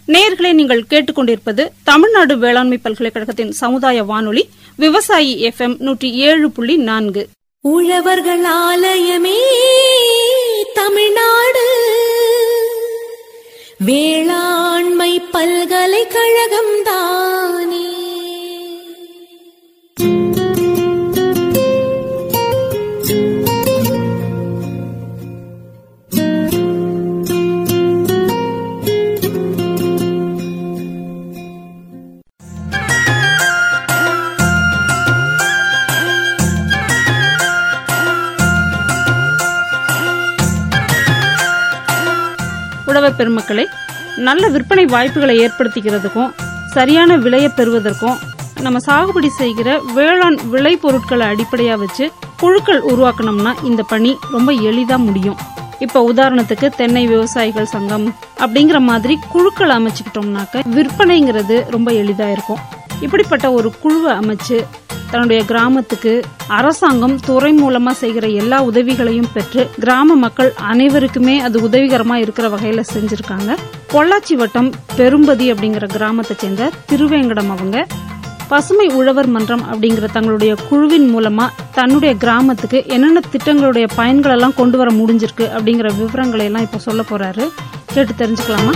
நேயர்களே நீங்கள் கேட்டுக்கொண்டிருப்பது தமிழ்நாடு வேளாண்மை பல்கலைக்கழகத்தின் சமுதாய வானொலி விவசாயி எஃப்எம் நூற்றி ஏழு புள்ளி நான்கு உழவர்கள் ஆலயமே தமிழ்நாடு வேளாண்மை பல்கலைக்கழகம் தானே உழவர் பெருமக்களே நல்ல விற்பனை வாய்ப்புகளை ஏற்படுத்திக்கிறதுக்கும் சரியான விலையை பெறுவதற்கும் நம்ம சாகுபடி செய்கிற வேளாண் விளை பொருட்களை அடிப்படையா வச்சு குழுக்கள் உருவாக்கணும்னா இந்த பணி ரொம்ப எளிதா முடியும் இப்ப உதாரணத்துக்கு தென்னை விவசாயிகள் சங்கம் அப்படிங்கிற மாதிரி குழுக்கள் அமைச்சுக்கிட்டோம்னாக்க விற்பனைங்கிறது ரொம்ப எளிதா இருக்கும் இப்படிப்பட்ட ஒரு குழுவை அமைச்சு தன்னுடைய கிராமத்துக்கு அரசாங்கம் துறை மூலமா செய்கிற எல்லா உதவிகளையும் பெற்று கிராம மக்கள் அனைவருக்குமே அது உதவிகரமா இருக்கிற வகையில செஞ்சிருக்காங்க பொள்ளாச்சி வட்டம் பெரும்பதி அப்படிங்கிற கிராமத்தை சேர்ந்த திருவேங்கடம் அவங்க பசுமை உழவர் மன்றம் அப்படிங்கிற தங்களுடைய குழுவின் மூலமா தன்னுடைய கிராமத்துக்கு என்னென்ன திட்டங்களுடைய பயன்கள் எல்லாம் கொண்டு வர முடிஞ்சிருக்கு அப்படிங்கிற விவரங்களை எல்லாம் இப்ப சொல்ல போறாரு கேட்டு தெரிஞ்சுக்கலாமா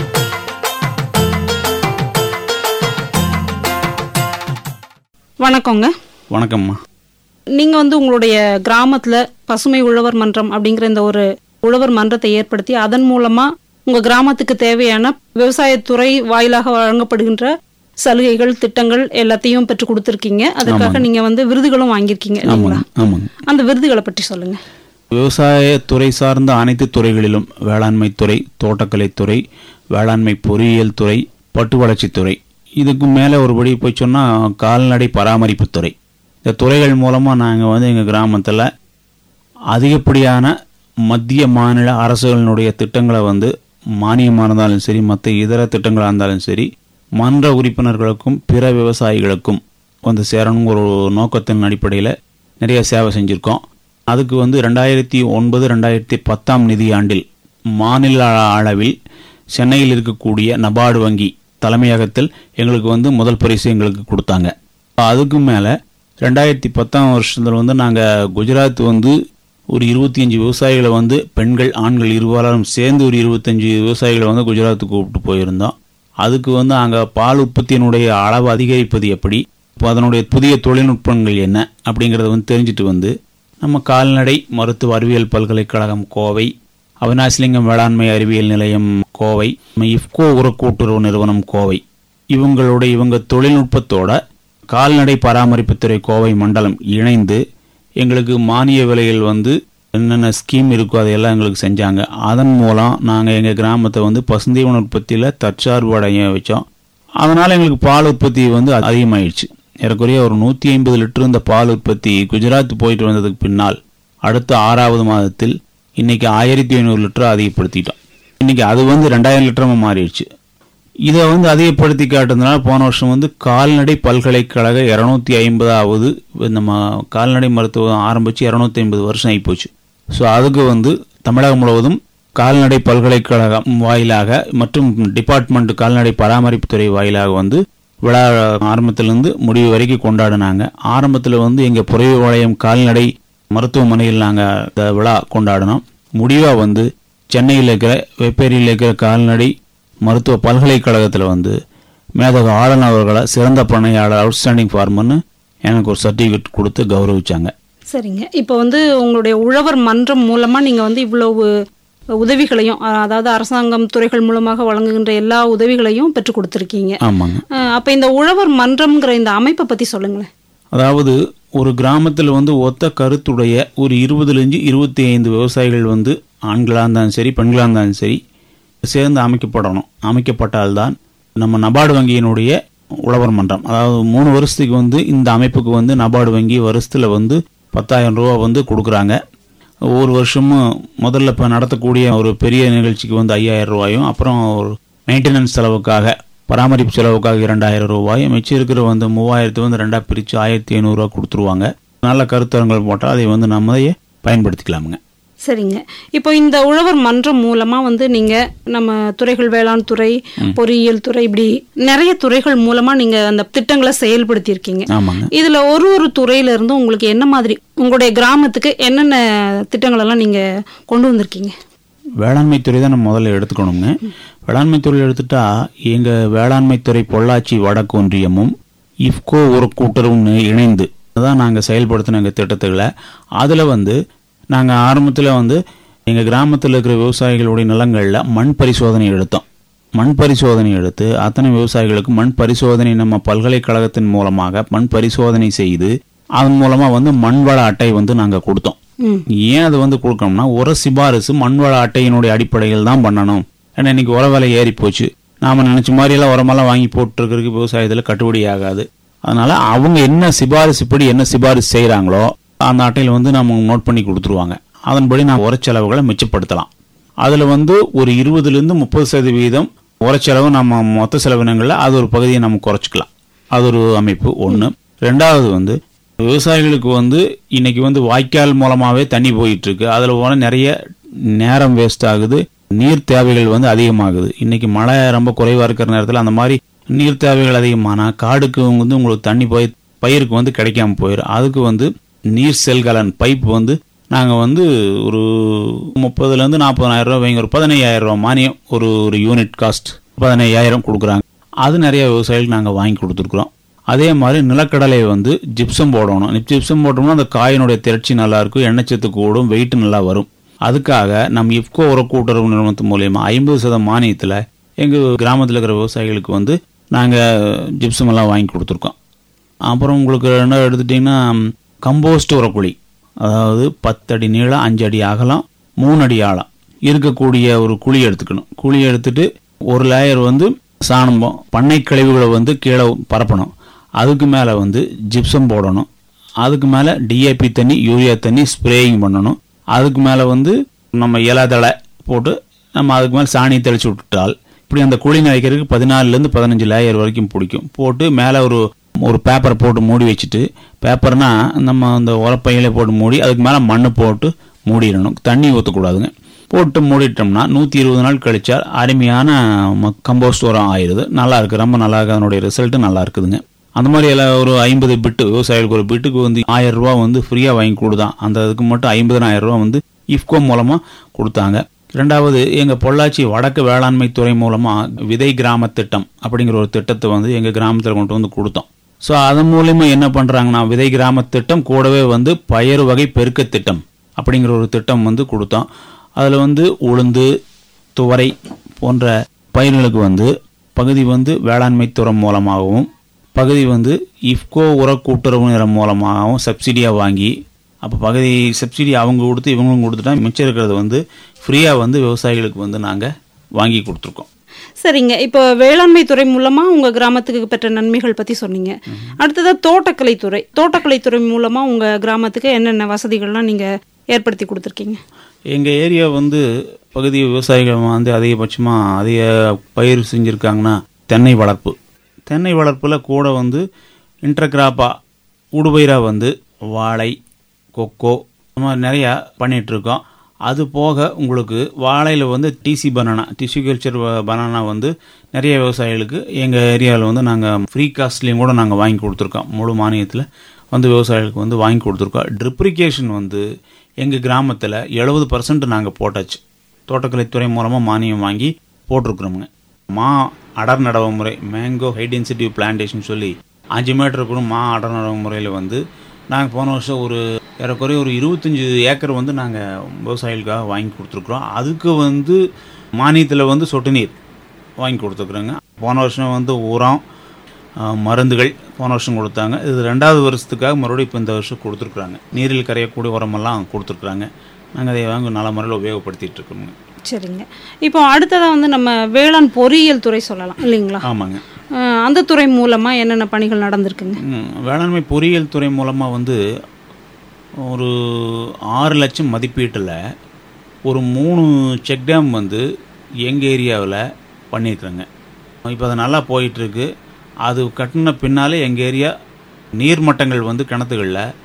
வணக்கங்க வணக்கம்மா நீங்க வந்து உங்களுடைய கிராமத்துல பசுமை உழவர் மன்றம் அப்படிங்கிற இந்த ஒரு உழவர் மன்றத்தை ஏற்படுத்தி அதன் மூலமா உங்க கிராமத்துக்கு தேவையான விவசாயத்துறை வாயிலாக வழங்கப்படுகின்ற சலுகைகள் திட்டங்கள் எல்லாத்தையும் பெற்று கொடுத்துருக்கீங்க அதுக்காக நீங்க வந்து விருதுகளும் வாங்கியிருக்கீங்க இல்லைங்களா ஆமாங்க ஆமாங்க அந்த விருதுகளை பற்றி சொல்லுங்க விவசாயத்துறை சார்ந்த அனைத்து துறைகளிலும் வேளாண்மை துறை தோட்டக்கலைத்துறை வேளாண்மை பொறியியல் துறை பட்டு வளர்ச்சித்துறை இதுக்கு மேலே ஒருபடி போய் சொன்னால் கால்நடை பராமரிப்புத் துறை இந்த துறைகள் மூலமாக நாங்கள் வந்து எங்கள் கிராமத்தில் அதிகப்படியான மத்திய மாநில அரசுகளினுடைய திட்டங்களை வந்து மானியமாக இருந்தாலும் சரி மற்ற இதர திட்டங்களாக இருந்தாலும் சரி மன்ற உறுப்பினர்களுக்கும் பிற விவசாயிகளுக்கும் வந்து சேரணும் ஒரு நோக்கத்தின் அடிப்படையில் நிறைய சேவை செஞ்சுருக்கோம் அதுக்கு வந்து ரெண்டாயிரத்தி ஒன்பது ரெண்டாயிரத்தி பத்தாம் நிதியாண்டில் மாநில அளவில் சென்னையில் இருக்கக்கூடிய நபார்டு வங்கி தலைமையகத்தில் எங்களுக்கு வந்து முதல் பரிசு எங்களுக்கு கொடுத்தாங்க அதுக்கு மேலே ரெண்டாயிரத்தி பத்தாம் வருஷத்தில் வந்து நாங்கள் குஜராத் வந்து ஒரு இருபத்தி அஞ்சு விவசாயிகளை வந்து பெண்கள் ஆண்கள் இருவரும் சேர்ந்து ஒரு இருபத்தஞ்சு விவசாயிகளை வந்து குஜராத்துக்கு கூப்பிட்டு போயிருந்தோம் அதுக்கு வந்து அங்கே பால் உற்பத்தியினுடைய அளவு அதிகரிப்பது எப்படி இப்போ அதனுடைய புதிய தொழில்நுட்பங்கள் என்ன அப்படிங்கிறத வந்து தெரிஞ்சுட்டு வந்து நம்ம கால்நடை மருத்துவ அறிவியல் பல்கலைக்கழகம் கோவை அவினாசிலிங்கம் வேளாண்மை அறிவியல் நிலையம் கோவை நம்ம இஃப்கோ உர கூட்டுறவு நிறுவனம் கோவை இவங்களுடைய இவங்க தொழில்நுட்பத்தோட கால்நடை பராமரிப்புத்துறை கோவை மண்டலம் இணைந்து எங்களுக்கு மானிய விலையில் வந்து என்னென்ன ஸ்கீம் இருக்கோ அதையெல்லாம் எங்களுக்கு செஞ்சாங்க அதன் மூலம் நாங்கள் எங்கள் கிராமத்தை வந்து பசுந்தீவன உற்பத்தியில் தற்சார்பு அடைய வச்சோம் அதனால் எங்களுக்கு பால் உற்பத்தி வந்து அதிகமாயிடுச்சு ஏறக்குறைய ஒரு நூற்றி ஐம்பது லிட்டர் இந்த பால் உற்பத்தி குஜராத் போயிட்டு வந்ததுக்கு பின்னால் அடுத்த ஆறாவது மாதத்தில் இன்னைக்கு ஆயிரத்தி ஐநூறு லிட்டர் அதிகப்படுத்திட்டோம் இன்னைக்கு அது வந்து ரெண்டாயிரம் லிட்டரமாக மாறிடுச்சு இதை வந்து அதிகப்படுத்தி காட்டுறதுனால போன வருஷம் வந்து கால்நடை பல்கலைக்கழக இரநூத்தி ஐம்பதாவது நம்ம கால்நடை மருத்துவம் ஆரம்பித்து இரநூத்தி ஐம்பது வருஷம் ஆகிப்போச்சு ஸோ அதுக்கு வந்து தமிழகம் முழுவதும் கால்நடை பல்கலைக்கழகம் வாயிலாக மற்றும் டிபார்ட்மெண்ட் கால்நடை பராமரிப்புத்துறை வாயிலாக வந்து விழா ஆரம்பத்திலிருந்து முடிவு வரைக்கும் கொண்டாடினாங்க ஆரம்பத்தில் வந்து எங்கள் புறவளையம் கால்நடை மருத்துவமனையில் நாங்கள் இந்த விழா கொண்டாடினோம் முடிவாக வந்து சென்னையில் இருக்கிற வெப்பேரியில் இருக்கிற கால்நடை மருத்துவ பல்கலைக்கழகத்தில் வந்து மேதக ஆளுநர் அவர்களை சிறந்த பணியாளர் அவுட்ஸ்டாண்டிங் ஃபார்மர்னு எனக்கு ஒரு சர்டிஃபிகேட் கொடுத்து கௌரவிச்சாங்க சரிங்க இப்போ வந்து உங்களுடைய உழவர் மன்றம் மூலமா நீங்க வந்து இவ்வளவு உதவிகளையும் அஹ், அதாவது அரசாங்கம் துறைகள் மூலமாக வழங்குகின்ற எல்லா உதவிகளையும் பெற்று கொடுத்துருக்கீங்க ஆமாங்க அஹ், அப்ப இந்த உழவர் மன்றம்ங்கிற இந்த அமைப்பை பத்தி சொல்லுங்களேன் அதாவது ஒரு கிராமத்தில் வந்து ஒத்த கருத்துடைய ஒரு இருபதுலேருந்து இருபத்தி ஐந்து விவசாயிகள் வந்து ஆண்களாக இருந்தாலும் சரி பெண்களாக இருந்தாலும் சரி சேர்ந்து அமைக்கப்படணும் அமைக்கப்பட்டால்தான் நம்ம நபார்டு வங்கியினுடைய உழவர் மன்றம் அதாவது மூணு வருஷத்துக்கு வந்து இந்த அமைப்புக்கு வந்து நபார்டு வங்கி வருஷத்தில் வந்து பத்தாயிரம் ரூபா வந்து கொடுக்குறாங்க ஒவ்வொரு வருஷமும் முதல்ல இப்போ நடத்தக்கூடிய ஒரு பெரிய நிகழ்ச்சிக்கு வந்து ஐயாயிரம் ரூபாயும் அப்புறம் ஒரு மெயின்டெனன்ஸ் செலவுக்காக பராமரிப்பு செலவுக்காக இரண்டாயிரம் ரூபாயும் மிச்சம் இருக்கிற வந்து மூவாயிரத்து வந்து ரெண்டாக பிரித்து ஆயிரத்தி ஐநூறுரூவா கொடுத்துருவாங்க நல்ல கருத்தரங்கள் போட்டால் அதை வந்து நம்மதையே பயன்படுத்திக்கலாமுங்க சரிங்க இப்போ இந்த உழவர் மன்றம் மூலமா வந்து நீங்க நம்ம துறைகள் வேளாண் துறை பொறியியல் துறை இப்படி நிறைய துறைகள் மூலமா நீங்க அந்த திட்டங்களை செயல்படுத்தி இருக்கீங்க ஆமாங்க இதுல ஒரு ஒரு துறையில இருந்தும் உங்களுக்கு என்ன மாதிரி உங்களுடைய கிராமத்துக்கு என்னென்ன திட்டங்கள் எல்லாம் நீங்க கொண்டு வந்திருக்கீங்க வேளாண்மை துறை தான் நம்ம முதல்ல எடுத்துக்கணுங்க வேளாண்மை துறையில் எடுத்துட்டா எங்க வேளாண்மை துறை பொள்ளாச்சி வடக்கு ஒன்றியமும் இஃப்கோ ஒரு கூட்டுறவும் இணைந்து தான் நாங்கள் செயல்படுத்தின எங்கள் திட்டத்துகளை அதில் வந்து நாங்கள் ஆரம்பத்தில் வந்து எங்கள் கிராமத்தில் இருக்கிற விவசாயிகளுடைய நிலங்களில் மண் பரிசோதனை எடுத்தோம் மண் பரிசோதனை எடுத்து அத்தனை விவசாயிகளுக்கு மண் பரிசோதனை நம்ம பல்கலைக்கழகத்தின் மூலமாக மண் பரிசோதனை செய்து அதன் மூலமாக வந்து மண் வள அட்டை வந்து நாங்கள் கொடுத்தோம் ம் ஏன் அது வந்து கொடுக்கணும்னா உர சிபாரிசு மண்வள அட்டையினுடைய அடிப்படையில் தான் பண்ணணும் ஏன்னா இன்னைக்கு உர விலை ஏறி போச்சு நாம நினைச்ச மாதிரி எல்லாம் உரமெல்லாம் வாங்கி போட்டுருக்கிறதுக்கு விவசாயத்தில் கட்டுப்படி ஆகாது அதனால அவங்க என்ன சிபாரிசு படி என்ன சிபாரிசு செய்கிறாங்களோ அந்த அட்டையில் வந்து நம்ம நோட் பண்ணி கொடுத்துருவாங்க அதன்படி நான் உரச்செலவுகளை மிச்சப்படுத்தலாம் அதில் வந்து ஒரு இருபதுலேருந்து முப்பது சதவீதம் உரச்செலவு நம்ம மொத்த செலவினங்களில் அது ஒரு பகுதியை நம்ம குறைச்சிக்கலாம் அது ஒரு அமைப்பு ஒன்று ரெண்டாவது வந்து விவசாயிகளுக்கு வந்து இன்னைக்கு வந்து வாய்க்கால் மூலமாகவே தண்ணி போயிட்டு இருக்கு அதில் போன நிறைய நேரம் வேஸ்ட் ஆகுது நீர் தேவைகள் வந்து அதிகமாகுது இன்னைக்கு மழை ரொம்ப குறைவாக இருக்கிற நேரத்தில் அந்த மாதிரி நீர் தேவைகள் அதிகமானா காடுக்கு வந்து உங்களுக்கு தண்ணி போய் பயிருக்கு வந்து கிடைக்காம போயிடும் அதுக்கு வந்து நீர் செல்கலன் பைப் வந்து நாங்கள் வந்து ஒரு முப்பதுலேருந்து நாற்பதாயிரம் ரூபாய் வைங்க ஒரு பதினையாயிரம் ரூபாய் மானியம் ஒரு ஒரு யூனிட் காஸ்ட் பதினையாயிரம் கொடுக்குறாங்க அது நிறைய விவசாயிகளுக்கு நாங்கள் வாங்கி கொடுத்துருக்குறோம் அதே மாதிரி நிலக்கடலை வந்து ஜிப்சம் போடணும் ஜிப்சம் போட்டோம்னா அந்த காயினுடைய திரட்சி நல்லா இருக்கும் எண்ணெய்ச்சத்து கூடும் வெயிட் நல்லா வரும் அதுக்காக நம்ம இஃப்கோ உர கூட்டுறவு நிறுவனத்து மூலயமா ஐம்பது சதம் மானியத்தில் எங்கள் கிராமத்தில் இருக்கிற விவசாயிகளுக்கு வந்து நாங்கள் ஜிப்சம் எல்லாம் வாங்கி கொடுத்துருக்கோம் அப்புறம் உங்களுக்கு என்ன எடுத்துட்டிங்கன்னா கம்போஸ்ட் உரக்குழி அதாவது பத்தடி நீளம் அஞ்சு அடி அகலம் மூணு அடி ஆழம் இருக்கக்கூடிய ஒரு குழி எடுத்துக்கணும் குழி எடுத்துட்டு ஒரு லேயர் வந்து சாணம் பண்ணை கழிவுகளை வந்து கீழே பரப்பணும் அதுக்கு மேலே வந்து ஜிப்சம் போடணும் அதுக்கு மேலே டிஏபி தண்ணி யூரியா தண்ணி ஸ்ப்ரேயிங் பண்ணணும் அதுக்கு மேலே வந்து நம்ம இலதழை போட்டு நம்ம அதுக்கு மேலே சாணி தெளிச்சு விட்டுட்டால் இப்படி அந்த குழி நினைக்கிறதுக்கு பதினாலுலேருந்து பதினஞ்சு லேயர் வரைக்கும் பிடிக்கும் போட்டு மேலே ஒரு ஒரு பேப்பரை போட்டு மூடி வச்சுட்டு பேப்பர்னா நம்ம அந்த உரப்பையில போட்டு மூடி அதுக்கு மேலே மண் போட்டு மூடிடணும் தண்ணி ஊற்றக்கூடாதுங்க போட்டு மூடிட்டோம்னா நூற்றி இருபது நாள் கழிச்சா அருமையான ம- கம்போஸ்ட் உரம் ஆயிடுது நல்லா இருக்கு ரொம்ப நல்லா இருக்கு அதனுடைய ரிசல்ட்டு நல்லா இருக்குதுங்க அந்த மாதிரி எல்லாம் ஒரு ஐம்பது பிட்டு விவசாயிகளுக்கு ஒரு பிட்டுக்கு வந்து ஆயிரம் ரூபா வந்து ஃப்ரீயாக வாங்கி கொடுத்தான் அந்த இதுக்கு மட்டும் ஐம்பதனாயிரம் ரூபா வந்து இஃப்கோ மூலமாக கொடுத்தாங்க ரெண்டாவது எங்கள் பொள்ளாச்சி வடக்கு வேளாண்மை துறை மூலமாக விதை கிராம திட்டம் அப்படிங்கிற ஒரு திட்டத்தை வந்து எங்கள் கிராமத்தில் கொண்டு வந்து கொடுத்தோம் ஸோ அதன் மூலியமா என்ன பண்ணுறாங்கன்னா விதை கிராம திட்டம் கூடவே வந்து பயிர் வகை பெருக்க திட்டம் அப்படிங்கிற ஒரு திட்டம் வந்து கொடுத்தோம் அதில் வந்து உளுந்து துவரை போன்ற பயிர்களுக்கு வந்து பகுதி வந்து வேளாண்மை துறை மூலமாகவும் பகுதி வந்து இஃப்கோ உர கூட்டுறவு நிறம் மூலமாகவும் சப்சிடியாக வாங்கி அப்போ பகுதி சப்சிடி அவங்க கொடுத்து இவங்களும் கொடுத்துட்டா மிச்சம் இருக்கிறது வந்து ஃப்ரீயாக வந்து விவசாயிகளுக்கு வந்து நாங்கள் வாங்கி கொடுத்துருக்கோம் சரிங்க இப்போ வேளாண்மை துறை மூலமா உங்க கிராமத்துக்கு பெற்ற நன்மைகள் பத்தி சொன்னீங்க அடுத்ததா தோட்டக்கலைத்துறை தோட்டக்கலைத்துறை மூலமா உங்க கிராமத்துக்கு என்னென்ன வசதிகள்லாம் நீங்க ஏற்படுத்தி கொடுத்துருக்கீங்க எங்கள் ஏரியா வந்து பகுதி விவசாயிகள் வந்து அதிகபட்சமாக அதிக பயிர் செஞ்சுருக்காங்கன்னா தென்னை வளர்ப்பு தென்னை வளர்ப்பில் கூட வந்து இன்டர்கிராப்பாக ஊடுபயிராக வந்து வாழை கொக்கோ இந்த மாதிரி நிறையா பண்ணிகிட்ருக்கோம் அது போக உங்களுக்கு வாழையில் வந்து TC banana tissue culture banana வந்து நிறைய விவசாயிகளுக்கு எங்கள் ஏரியாவில் வந்து நாங்கள் ஃப்ரீ காஸ்ட்லேயும் கூட நாங்கள் வாங்கி கொடுத்துருக்கோம் முழு மானியத்தில் வந்து விவசாயிகளுக்கு வந்து வாங்கி கொடுத்துருக்கோம் ட்ரிப்ரிகேஷன் வந்து எங்கள் கிராமத்தில் எழுபது பர்சன்ட் நாங்கள் போட்டாச்சு தோட்டக்கலைத்துறை மூலமாக மானியம் வாங்கி போட்டிருக்கிறோமுங்க மா அடர் நடவு முறை மேங்கோ ஹை டென்சிட்டி பிளான்டேஷன் சொல்லி அஞ்சு மீட்டர் கூட மா அடர் நடவு முறையில் வந்து நாங்கள் போன வருஷம் ஒரு ஏறக்குறைய ஒரு இருபத்தஞ்சி ஏக்கர் வந்து நாங்கள் விவசாயிகளுக்காக வாங்கி கொடுத்துருக்குறோம் அதுக்கு வந்து மானியத்தில் வந்து சொட்டு நீர் வாங்கி கொடுத்துருக்குறோங்க போன வருஷம் வந்து உரம் அஹ், மருந்துகள் போன வருஷம் கொடுத்தாங்க இது ரெண்டாவது வருஷத்துக்காக மறுபடியும் இப்போ இந்த வருஷம் கொடுத்துருக்குறாங்க நீரில் கரையக்கூடிய உரமெல்லாம் கொடுத்துருக்குறாங்க நாங்கள் அதை வாங்கி நல்ல முறையில் உபயோகப்படுத்திட்டு இருக்கோங்க சரிங்க இப்போ அடுத்ததா வந்து நம்ம வேளாண் பொறியியல் துறை சொல்லலாம் இல்லைங்களா ஆமாங்க அஹ், அந்த துறை மூலமா என்னென்ன பணிகள் நடந்திருக்குங்க ம், வேளாண்மை பொறியியல் துறை மூலமாக வந்து ஒரு ஆறு லட்சம் மதிப்பீட்டில் ஒரு மூணு செக் டேம் வந்து எங்கள் ஏரியாவில் பண்ணியிருக்கிறேங்க இப்போ அது நல்லா போயிட்டுருக்கு அது கட்டின பின்னாலே எங்கள் ஏரியா நீர்மட்டங்கள் வந்து கிணத்துகளில்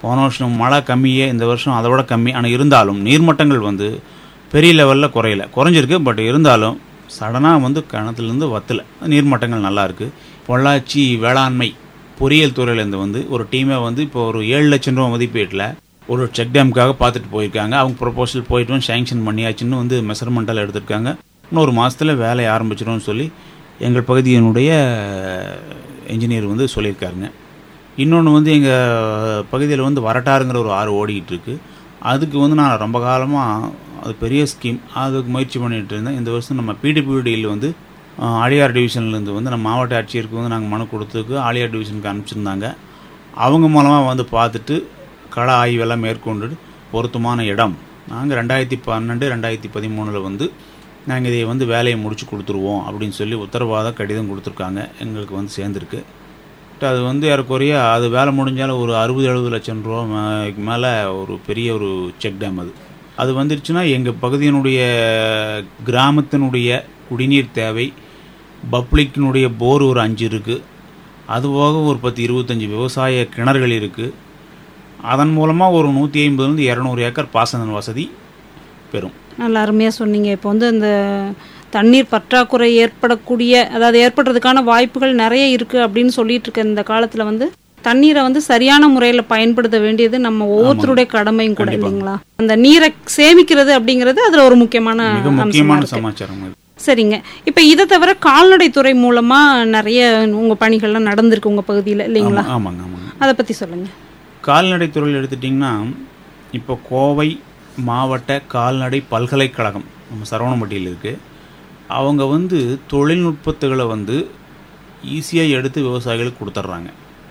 போன வருஷம் மழை கம்மியே இந்த வருஷம் அதை விட கம்மி ஆனால் இருந்தாலும் நீர்மட்டங்கள் வந்து பெரிய லெவலில் குறையல குறைஞ்சிருக்கு பட் இருந்தாலும் சடனாக வந்து கிணத்துலேருந்து வத்தல நீர்மட்டங்கள் நல்லா இருக்கு பொள்ளாச்சி வேளாண்மை பொறியியல் துறையிலேருந்து வந்து ஒரு டீமை வந்து இப்போ ஒரு ஏழு லட்சம் ரூபா மதிப்பீட்டில் ஒரு செக் டேமுக்காக பார்த்துட்டு போயிருக்காங்க அவங்க ப்ரொபோசல் போயிட்டு வந்து சேங்ஷன் பண்ணியாச்சுன்னு வந்து மெஷர்மெண்டெல்லாம் எடுத்திருக்காங்க இன்னொரு மாதத்தில் வேலையை ஆரம்பிச்சிடும்னு சொல்லி எங்கள் பகுதியினுடைய என்ஜினியர் வந்து சொல்லியிருக்காருங்க இன்னொன்று வந்து எங்கள் பகுதியில் வந்து வரட்டாருங்கிற ஒரு ஆறு ஓடிக்கிட்டு இருக்கு அதுக்கு வந்து நான் ரொம்ப காலமாக அது பெரிய ஸ்கீம் அதுக்கு முயற்சி பண்ணிட்டு இருந்தேன் இந்த வருஷம் நம்ம பிடிபிடியில் வந்து அஹ், ஆழியார் டிவிஷன்லேருந்து வந்து நம்ம மாவட்ட ஆட்சியருக்கு வந்து நாங்கள் மனு கொடுத்ததுக்கு ஆழியார் டிவிஷனுக்கு அனுப்பிச்சிருந்தாங்க அவங்க மூலமாக வந்து பார்த்துட்டு கள ஆய்வெல்லாம் மேற்கொண்டு பொருத்தமான இடம் நாங்கள் ரெண்டாயிரத்தி பன்னெண்டு ரெண்டாயிரத்தி பதிமூணில் வந்து நாங்கள் இதை வந்து வேலையை முடிச்சு கொடுத்துருவோம் அப்படின்னு சொல்லி உத்தரவாத கடிதம் கொடுத்துருக்காங்க எங்களுக்கு வந்து சேர்ந்துருக்கு பட் அது வந்து ஏறக்குறைய அது வேலை முடிஞ்சாலும் ஒரு அறுபது எழுபது லட்சம் ரூபா மே- மேலே ஒரு பெரிய ஒரு செக் டேம் அது அது வந்துருச்சுன்னா எங்கள் பகுதியினுடைய கிராமத்தினுடைய குடிநீர் தேவை பப்ளிக்கினுடைய போர் ஒரு அஞ்சு இருக்குது அதுபோக ஒரு பத்து இருபத்தஞ்சி விவசாய கிணறுகள் இருக்குது அதன் மூலமாக ஒரு நூற்றி ஐம்பதுலேருந்து இரநூறு ஏக்கர் பாசன வசதி பெறும் நல்ல அருமையாக சொன்னீங்க இப்போ வந்து இந்த தண்ணீர் பற்றாக்குறை ஏற்படக்கூடிய அதாவது ஏற்படுறதுக்கான வாய்ப்புகள் நிறைய இருக்குது அப்படின்னு சொல்லிட்டு இருக்க இந்த காலத்தில் வந்து தண்ணீரை வந்து சரியான முறையில் பயன்படுத்த வேண்டியது நம்ம ஒவ்வொருத்தருடைய கடமையும் கூட கண்டிப்பா. இல்லைங்களா அந்த நீரை சேமிக்கிறது அப்படிங்கிறது அதில் ஒரு முக்கியமான மிக அம்சமா முக்கியமான இருக்கு. சமாச்சாரம் இது சரிங்க இப்போ இதை தவிர கால்நடைத்துறை மூலமா நிறைய உங்க பணிகள்லாம் நடந்திருக்கு உங்க பகுதியில் இல்லைங்களா ஆமா- ஆமாங்க ஆமாங்க அதை பத்தி சொல்லுங்க கால்நடை துறையில் எடுத்துட்டிங்கன்னா இப்போ கோவை மாவட்ட கால்நடை பல்கலைக்கழகம் நம்ம சரவணம்பட்டியில் இருக்குது அவங்க வந்து தொழில்நுட்பத்துகளை வந்து ஈஸியாக எடுத்து விவசாயிகளுக்கு கொடுத்துட்றாங்க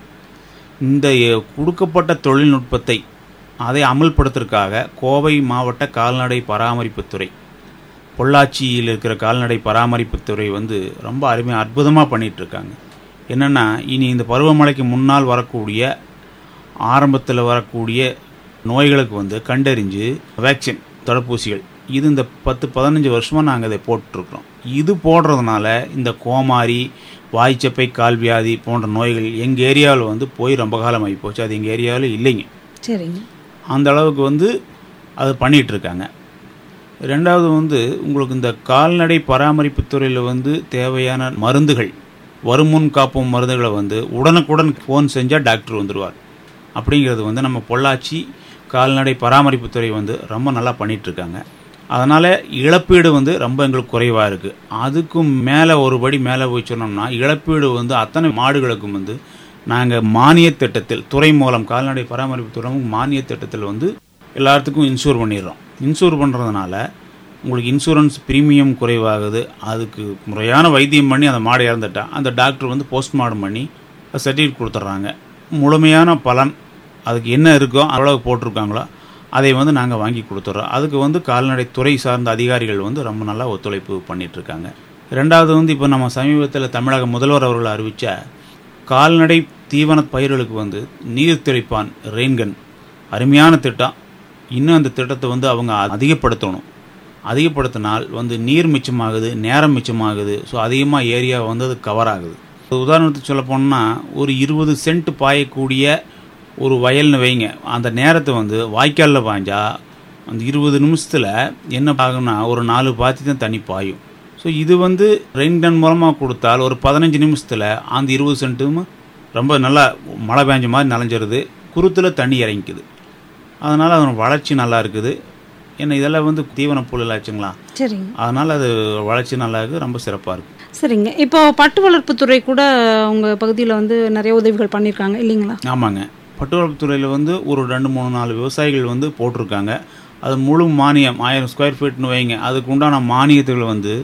இந்த எ- கொடுக்கப்பட்ட தொழில்நுட்பத்தை அதை அமல்படுத்துறதுக்காக கோவை மாவட்ட கால்நடை பராமரிப்புத்துறை பொள்ளாச்சியில் இருக்கிற கால்நடை பராமரிப்புத்துறை வந்து ரொம்ப அருமை அற்புதமாக பண்ணிட்டு இருக்காங்க என்னென்னா இனி இந்த பருவமழைக்கு முன்னால் வரக்கூடிய ஆரம்பத்தில் வரக்கூடிய நோய்களுக்கு வந்து கண்டறிஞ்சு வேக்சின் தடுப்பூசிகள் இது இந்த பத்து பதினஞ்சு வருஷமாக நாங்கள் இதை போட்டுட்ருக்குறோம் இது போடுறதுனால இந்த கோமாரி வாய்ச்சப்பை கால்வியாதி போன்ற நோய்கள் எங்கள் ஏரியாவில் வந்து போய் ரொம்ப காலம் ஆகி போச்சு அது எங்கள் ஏரியாவில் இல்லைங்க சரிங்க அந்த அளவுக்கு வந்து அது பண்ணிட்டு இருக்காங்க ரெண்டாவது வந்து உங்களுக்கு இந்த கால்நடை பராமரிப்பு துறையில் வந்து தேவையான மருந்துகள் வருமுன் காப்போம் மருந்துகளை வந்து உடனுக்குடன் ஃபோன் செஞ்சால் டாக்டர் வந்துடுவார் அப்படிங்கிறது வந்து நம்ம பொள்ளாச்சி கால்நடை பராமரிப்பு துறை வந்து ரொம்ப நல்லா பண்ணிட்டு இருக்காங்க அதனால் இழப்பீடு வந்து ரொம்ப எங்களுக்கு குறைவாக இருக்குது அதுக்கும் மேலே ஒரு படி மேலே போய் சொன்னோம்னா இழப்பீடு வந்து அத்தனை மாடுகளுக்கும் வந்து நாங்கள் மானிய திட்டத்தில் துறை மூலம் கால்நடை பராமரிப்பு துறை மானிய திட்டத்தில் வந்து எல்லாத்துக்கும் இன்சூர் பண்ணிடுறோம் இன்சூர் பண்ணுறதுனால உங்களுக்கு இன்சூரன்ஸ் பிரீமியம் குறைவாகுது அதுக்கு முறையான வைத்தியம் பண்ணி அந்த மாடு இறந்துட்டா அந்த டாக்டர் வந்து போஸ்ட்மார்ட்டம் பண்ணி சர்டிஃபிகேட் கொடுத்துட்றாங்க முழுமையான பலன் அதுக்கு என்ன இருக்கோ அவ்வளவு போட்டிருக்காங்களோ அதை வந்து நாங்கள் வாங்கி கொடுத்துட்றோம் அதுக்கு வந்து கால்நடை துறை சார்ந்த அதிகாரிகள் வந்து ரொம்ப நல்லா ஒத்துழைப்பு பண்ணிட்டு இருக்காங்க ரெண்டாவது வந்து இப்போ நம்ம சமீபத்தில் தமிழக முதல்வர் அவர்கள் அறிவித்த கால்நடை தீவன பயிர்களுக்கு வந்து நீர் தெளிப்பான் ரெயின்கன் அருமையான திட்டம் இன்னும் அந்த திட்டத்தை வந்து அவங்க அதிகப்படுத்தணும் அதிகப்படுத்தினால் வந்து நீர் மிச்சமாகுது நேரம் மிச்சமாகுது ஸோ அதிகமாக ஏரியா வந்து அது கவர் ஆகுது உதாரணத்துக்கு சொல்ல போனால் ஒரு இருபது சென்ட் பாயக்கூடிய ஒரு வயல்னு வைங்க அந்த நேரத்தை வந்து வாய்க்காலில் பாய்ஞ்சா அந்த இருபது நிமிஷத்தில் என்ன ஆகும்னா ஒரு நாலு பாத்தி தான் தண்ணி பாயும் ஸோ இது வந்து ரெயின் மூலமாக கொடுத்தால் ஒரு பதினஞ்சு நிமிஷத்தில் அந்த இருபது சென்ட்டும் ரொம்ப நல்லா மழை பெஞ்ச மாதிரி நனைஞ்சிருது குருத்தில் தண்ணி இறங்கிக்குது அதனால் அதனோட வளர்ச்சி நல்லா இருக்குது ஏன்னா இதெல்லாம் வந்து தீவன புல் ஆச்சுங்களா சரிங்க அதனால் அது வளர்ச்சி நல்லா இருக்குது ரொம்ப சிறப்பாக இருக்குது சரிங்க இப்போ பட்டு வளர்ப்பு துறை கூட உங்க பகுதியில் வந்து நிறைய உதவிகள் பண்ணியிருக்காங்க இல்லைங்களா ஆமாங்க பட்டு வளர்ப்புத்துறையில் வந்து ஒரு ரெண்டு மூணு நாலு விவசாயிகள் வந்து போட்டிருக்காங்க அது முழு மானியம் ஆயிரம் ஸ்கொயர் ஃபீட்னு வைங்க அதுக்கு உண்டான மானியத்துகளை வந்து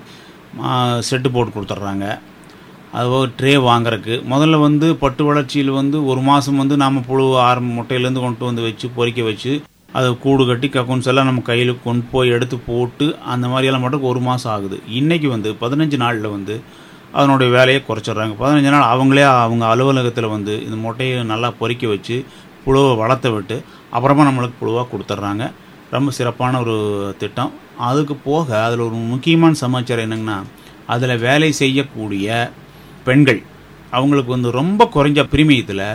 செட்டு போட்டு கொடுத்துட்றாங்க அதுபோக ட்ரே வாங்குறதுக்கு முதல்ல வந்து பட்டு வளர்ச்சியில் வந்து ஒரு மாதம் வந்து நாம் புழு ஆரம்ப முட்டையிலேருந்து கொண்டு வந்து வச்சு பொறிக்க வச்சு அதை கூடு கட்டி கக்கூன்ஸ் எல்லாம் நம்ம கையில் கொண்டு போய் எடுத்து போட்டு அந்த மாதிரியெல்லாம் மட்டும் ஒரு மாதம் ஆகுது இன்றைக்கி வந்து பதினஞ்சு நாளில் வந்து அதனுடைய வேலையை குறைச்சிடுறாங்க பதினஞ்சு நாள் அவங்களே அவங்க அலுவலகத்தில் வந்து இந்த முட்டையை நல்லா பொறிக்க வச்சு புழுவை வளர்த்த விட்டு அப்புறமா நம்மளுக்கு புழுவாக கொடுத்துட்றாங்க ரொம்ப சிறப்பான ஒரு திட்டம் அதுக்கு போக அதில் ஒரு முக்கியமான சமாச்சாரம் என்னங்கன்னா அதில் வேலை செய்யக்கூடிய பெண்கள் அவங்களுக்கு வந்து ரொம்ப குறைஞ்ச பிரீமியத்தில்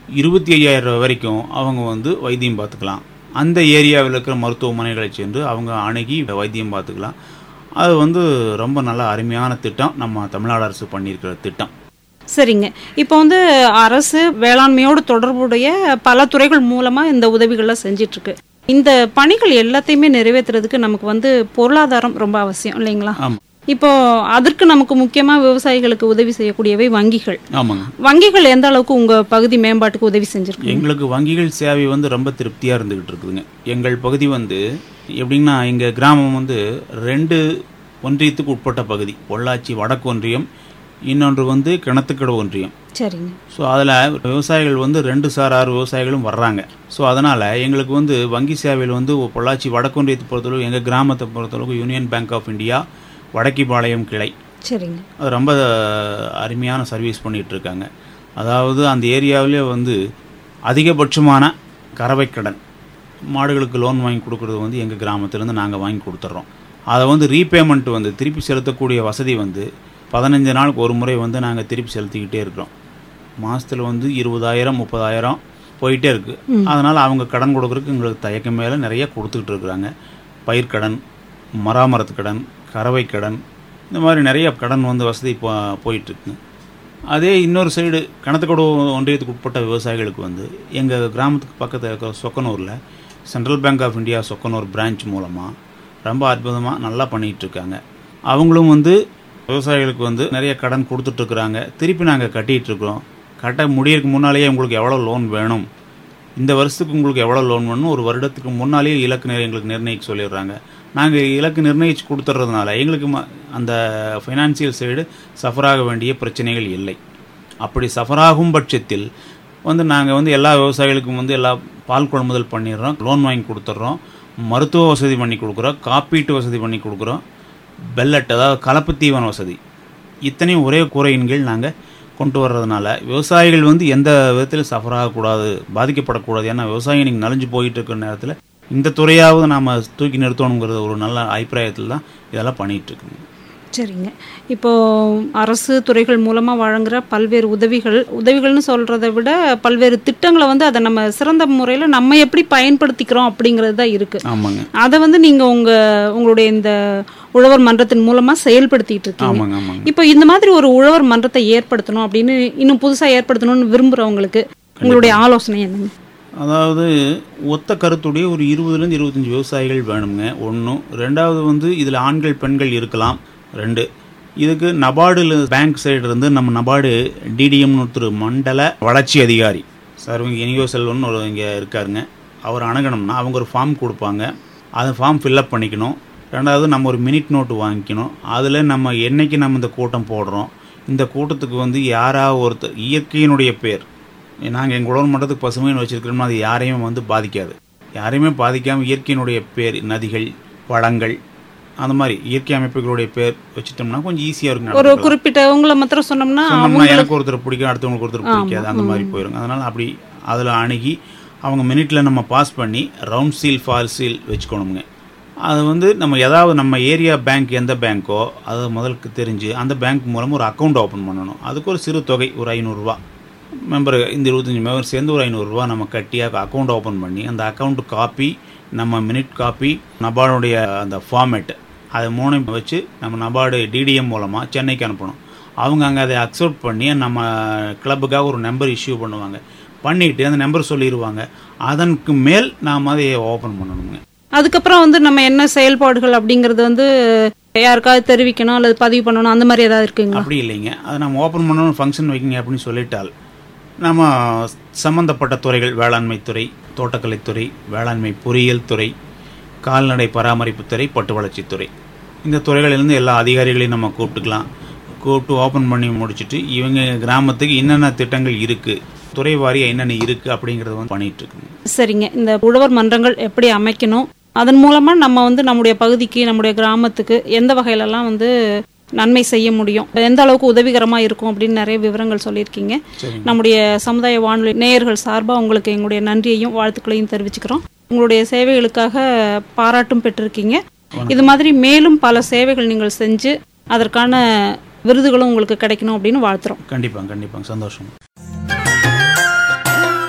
இருபத்தி ஐயாயிரம் ரூபாய் வரைக்கும் அவங்க வந்து வைத்தியம் பார்த்துக்கலாம் அந்த ஏரியாவில் இருக்கிற மருத்துவமனைகளை சென்று அவங்க அணுகி வைத்தியம் பார்த்துக்கலாம் அது வந்து ரொம்ப நல்ல அருமையான திட்டம் நம்ம தமிழ்நாடு அரசு பண்ணியிருக்கிற திட்டம் சரிங்க இப்போ வந்து அரசு வேளாண்மையோடு தொடர்புடைய பல துறைகள் மூலமா இந்த உதவிகள்லாம் செஞ்சிட்டு இருக்கு இந்த பணிகள் எல்லாத்தையுமே நிறைவேற்றுறதுக்கு நமக்கு வந்து பொருளாதாரம் ரொம்ப அவசியம் இல்லைங்களா ஆமாம் இப்போ அதற்கு நமக்கு முக்கியமா விவசாயிகளுக்கு உதவி செய்யக்கூடியவை வங்கிகள் ஆமாங்க வங்கிகள் எந்த அளவுக்கு உங்க பகுதி மேம்பாட்டுக்கு உதவி செஞ்சிருக்கு எங்களுக்கு வங்கிகள் சேவை வந்து ரொம்ப திருப்தியாக இருந்துகிட்டு இருக்குதுங்க எங்கள் பகுதி வந்து எப்படின்னா எங்கள் கிராமம் வந்து ரெண்டு ஒன்றியத்துக்கு உட்பட்ட பகுதி பொள்ளாச்சி வடக்கு ஒன்றியம் இன்னொன்று வந்து கிணத்துக்கடை ஒன்றியம் சரிங்க ஸோ அதில் விவசாயிகள் வந்து ரெண்டு சாரார் விவசாயிகளும் வர்றாங்க ஸோ அதனால் எங்களுக்கு வந்து வங்கி சேவையில் வந்து பொள்ளாச்சி வடக்கு ஒன்றியத்தை பொறுத்தளவு எங்கள் கிராமத்தை பொறுத்தளவுக்கு Union Bank of India Vadakkipalayam கிளை சரிங்க அது ரொம்ப அருமையான சர்வீஸ் பண்ணிட்டு இருக்காங்க அதாவது அந்த ஏரியாவிலே வந்து அதிகபட்சமான கறவை கடன் மாடுகளுக்கு லோன் வாங்கி கொடுக்குறது வந்து எங்கள் கிராமத்துலேருந்து நாங்கள் வாங்கி கொடுத்துட்றோம் அதை வந்து ரீபேமெண்ட் வந்து திருப்பி செலுத்தக்கூடிய வசதி வந்து பதினஞ்சு நாளுக்கு ஒரு முறை வந்து நாங்கள் திருப்பி செலுத்திக்கிட்டே இருக்கிறோம் மாதத்தில் வந்து இருபதாயிரம் முப்பதாயிரம் போயிட்டே இருக்குது அதனால் அவங்க கடன் கொடுக்குறதுக்கு எங்களுக்கு தயக்கம் மேலே நிறைய கொடுத்துக்கிட்டு இருக்கிறாங்க பயிர்க்கடன் மராமரத்து கடன் கறவை கடன் இந்த மாதிரி நிறைய கடன் வந்து வசதி போ போயிட்டுருக்கு அதே இன்னொரு சைடு கணத்துக்கோடு ஒன்றியத்துக்கு உட்பட்ட விவசாயிகளுக்கு வந்து எங்கள் கிராமத்துக்கு பக்கத்தில் இருக்கிற சொக்கனூரில் Central Bank of India Chokkanur branch மூலமாக ரொம்ப அற்புதமாக நல்லா பண்ணிகிட்டு இருக்காங்க அவங்களும் வந்து விவசாயிகளுக்கு வந்து நிறைய கடன் கொடுத்துட்ருக்குறாங்க திருப்பி நாங்கள் கட்டிகிட்டு இருக்கிறோம் கட்ட முடியறதுக்கு முன்னாலேயே உங்களுக்கு எவ்வளோ லோன் வேணும் இந்த வருஷத்துக்கு உங்களுக்கு எவ்வளோ லோன் வேணும் ஒரு வருடத்துக்கு முன்னாலேயே இலக்கு நிர் எங்களுக்கு நிர்ணயிக்க சொல்லிடுறாங்க நாங்கள் இலக்கு நிர்ணயிச்சு கொடுத்துட்றதுனால எங்களுக்கு ம- அந்த ஃபைனான்சியல் சைடு சஃபராக வேண்டிய பிரச்சனைகள் இல்லை அப்படி சஃபராகும் பட்சத்தில் வந்து நாங்கள் வந்து எல்லா விவசாயிகளுக்கும் வந்து எல்லா பால் கொள்முதல் பண்ணிடுறோம் லோன் வாங்கி கொடுத்துட்றோம் மருத்துவ வசதி பண்ணி கொடுக்குறோம் காப்பீட்டு வசதி பண்ணி கொடுக்குறோம் பெல்லட் அதாவது கலப்பு தீவன வசதி இத்தனையும் ஒரே கூரையின் கீழ் நாங்கள் கொண்டு வர்றதுனால விவசாயிகள் வந்து எந்த விதத்தில் சஃபர் ஆகக்கூடாது பாதிக்கப்படக்கூடாது ஏன்னா விவசாயம் இன்னைக்கு நலிஞ்சு போயிட்டு இருக்கிற நேரத்தில் இந்த துறையாவது நாம் தூக்கி நிறுத்தணுங்கிறது ஒரு நல்ல அபிப்பிராயத்தில் தான் இதெல்லாம் பண்ணிகிட்டு இருக்குங்க சரிங்க இப்போ அரசு துறைகள் மூலமா வழங்குற பல்வேறு உதவிகள் உதவிகள்னு சொல்றதை விட பல்வேறு திட்டங்களை வந்து அதை நம்ம சிறந்த முறையில நம்ம எப்படி பயன்படுத்திக்கிறோம் அப்படிங்கிறது தான் இருக்கு ஆமாங்க அதை வந்து நீங்க உங்க உங்களுடைய இந்த உழவர் மன்றத்தின் மூலமா செயல்படுத்திட்டு இருக்கீங்க ஆமாங்க ஆமாங்க இப்போ இந்த மாதிரி ஒரு உழவர் மன்றத்தை ஏற்படுத்தணும் அப்படின்னு இன்னும் புதுசா ஏற்படுத்தணும்னு விரும்புறவங்களுக்கு உங்களுடைய ஆலோசனை என்னங்க அதாவது ஒத்த கருத்துடைய ஒரு இருபதுலேருந்து இருபத்தஞ்சி விவசாயிகள் வேணுங்க ஒன்று ரெண்டாவது வந்து இதில் ஆண்கள் பெண்கள் இருக்கலாம் ரெண்டு இதுக்கு நபார்டு பேங்க் சைடு இருந்து நம்ம நபார்டு டிடிஎம்னு ஒருத்தர் மண்டல வளர்ச்சி அதிகாரி சார் இவங்க இனியோ செல்வன் ஒரு இங்கே இருக்காருங்க அவர் அணுகணும்னா அவங்க ஒரு ஃபார்ம் கொடுப்பாங்க அந்த ஃபார்ம் ஃபில்அப் பண்ணிக்கணும் ரெண்டாவது நம்ம ஒரு மினிட் நோட்டு வாங்கிக்கணும் அதில் நம்ம என்னைக்கு நம்ம இந்த கூட்டம் போடுறோம் இந்த கூட்டத்துக்கு வந்து யாராவது ஒருத்தர் இயற்கையினுடைய பேர் நாங்கள் எங்கள் உடல் மட்டத்துக்கு பசுமைன்னு வச்சிருக்கிறோம்னா அது யாரையும் வந்து பாதிக்காது யாரையுமே பாதிக்காமல் இயற்கையினுடைய பேர் நதிகள் வளங்கள் அந்த மாதிரி இயற்கை அமைப்புகளுடைய பேர் வச்சுட்டோம்னா கொஞ்சம் ஈஸியாக இருக்கும் ஒரு நடந்துக்கலாம். குறிப்பிட்டவங்கள மாத்திரம் சொன்னோம்னா சொன்னோம்னா அவங்களுக்கு எனக்கு ஒருத்தர் பிடிக்கும் அடுத்தவங்களுக்கு ஒருத்தர் பிடிக்காது அந்த மாதிரி போயிடும் அதனால் அப்படி அதில் அணுகி அவங்க மினிட்ல நம்ம பாஸ் பண்ணி ரவுண்ட் சீல் ஃபால் சீல் வச்சுக்கணுங்க அது வந்து நம்ம ஏதாவது நம்ம ஏரியா பேங்க் எந்த பேங்க்கோ அது முதலுக்கு தெரிஞ்சு அந்த பேங்க் மூலமாக ஒரு அக்கௌண்ட் ஓப்பன் பண்ணணும் அதுக்கு ஒரு சிறு தொகை ஒரு ஐநூறுரூவா மெம்பர் இந்த இருபத்தஞ்சி மெம்பர் சேர்ந்து ஒரு ஐநூறுரூவா நம்ம கட்டி அக்கௌண்ட் ஓப்பன் பண்ணி அந்த அக்கௌண்ட் காப்பி நம்ம மினிட் காப்பி நபார்டுடைய அந்த ஃபார்மேட் அதை மூணையும் வச்சு நம்ம நபார்டு டிடிஎம் மூலமாக சென்னைக்கு அனுப்பணும் அவங்க அங்கே அதை அக்செப்ட் பண்ணி நம்ம கிளப்புக்காக ஒரு நம்பர் இஷ்யூ பண்ணுவாங்க பண்ணிட்டு அந்த நம்பர் சொல்லிடுவாங்க அதற்கு மேல் நாம் அதை ஓப்பன் பண்ணணுங்க அதுக்கப்புறம் வந்து நம்ம என்ன செயல்பாடுகள் அப்படிங்கறது வந்து யாருக்காவது தெரிவிக்கணும் அல்லது பதிவு பண்ணணும் அந்த மாதிரி ஏதாவது இருக்குங்களா அப்படி இல்லைங்க அதை நம்ம ஓப்பன் பண்ணணும் ஃபங்க்ஷன் வைக்கிங்க அப்படின்னு சொல்லிட்டால் நம்ம சம்பந்தப்பட்ட துறைகள் வேளாண்மை துறை தோட்டக்கலைத்துறை வேளாண்மை பொறியியல் துறை கால்நடை பராமரிப்புத் துறை பட்டு வளர்ச்சித்துறை இந்த துறைகளிலிருந்து எல்லா அதிகாரிகளையும் நம்ம கூப்பிட்டுக்கலாம் கூப்பிட்டு ஓப்பன் பண்ணி முடிச்சுட்டு இவங்க கிராமத்துக்கு என்னென்ன திட்டங்கள் இருக்குது துறை வாரியாக என்னென்ன இருக்குது அப்படிங்கிறத வந்து பண்ணிட்டு இருக்குங்க சரிங்க இந்த உழவர் மன்றங்கள் எப்படி அமைக்கணும் அதன் மூலமா நம்ம வந்து நம்முடைய பகுதிக்கு நம்முடைய கிராமத்துக்கு எந்த வகையிலலாம் வந்து நன்மை செய்ய முடியும் எந்த அளவுக்கு உதவிகரமா இருக்கும் அப்படின்னு நிறைய விவரங்கள் சொல்லியிருக்கீங்க சரிங்க நம்முடைய சமுதாய வானொலி நேயர்கள் சார்பா உங்களுக்கு எங்களுடைய நன்றியையும் வாழ்த்துக்களையும் தெரிவிச்சுக்கிறோம் உங்களுடைய சேவைகளுக்காக பாராட்டும் பெற்றிருக்கீங்க இது மாதிரி மேலும் பல சேவைகள் நீங்கள் செஞ்சு அதற்கான விருதுகளும் உங்களுக்கு கிடைக்கணும் அப்படின்னு வாழ்த்துறோம் கண்டிப்பாங்க கண்டிப்பாங்க சந்தோஷம்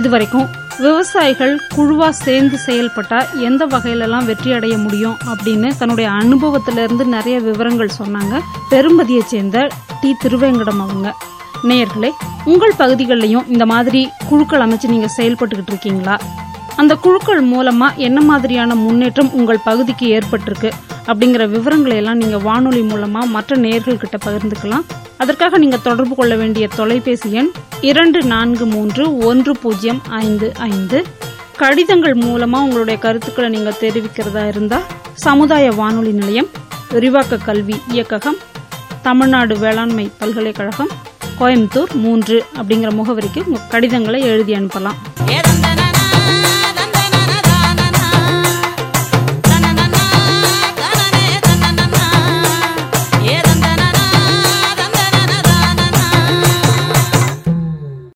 இதுவரைக்கும் விவசாயிகள் குழுவா சேர்ந்து செயல்பட்டா எந்த வகையிலலாம் வெற்றி அடைய முடியும் அப்படின்னு தன்னுடைய அனுபவத்துல இருந்து நிறைய விவரங்கள் சொன்னாங்க பெரும்பதியை சேர்ந்த டி திருவேங்கடம் அவங்க நேயர்களே உங்கள் பகுதிகளிலையும் இந்த மாதிரி குழுக்கள் அமைச்சு நீங்க செயல்பட்டுக்கிட்டு இருக்கீங்களா அந்த குழுக்கள் மூலமா என்ன மாதிரியான முன்னேற்றம் உங்கள் பகுதிக்கு ஏற்பட்டிருக்கு அப்படிங்கிற விவரங்களை எல்லாம் நீங்க வானொலி மூலமா மற்ற நேயர்கள் கிட்ட பகிர்ந்துக்கலாம் அதற்காக நீங்க தொடர்பு கொள்ள வேண்டிய தொலைபேசி எண் இரண்டு நான்கு மூன்று ஒன்று பூஜ்ஜியம் ஐந்து ஐந்து கடிதங்கள் மூலமா உங்களுடைய கருத்துக்களை நீங்க தெரிவிக்கிறதா இருந்தா சமுதாய வானொலி நிலையம் விரிவாக்க கல்வி இயக்ககம் தமிழ்நாடு வேளாண்மை பல்கலைக்கழகம் கோயம்புத்தூர் மூன்று அப்படிங்கிற முகவரிக்கு உங்க கடிதங்களை எழுதி அனுப்பலாம் ஏதந்தன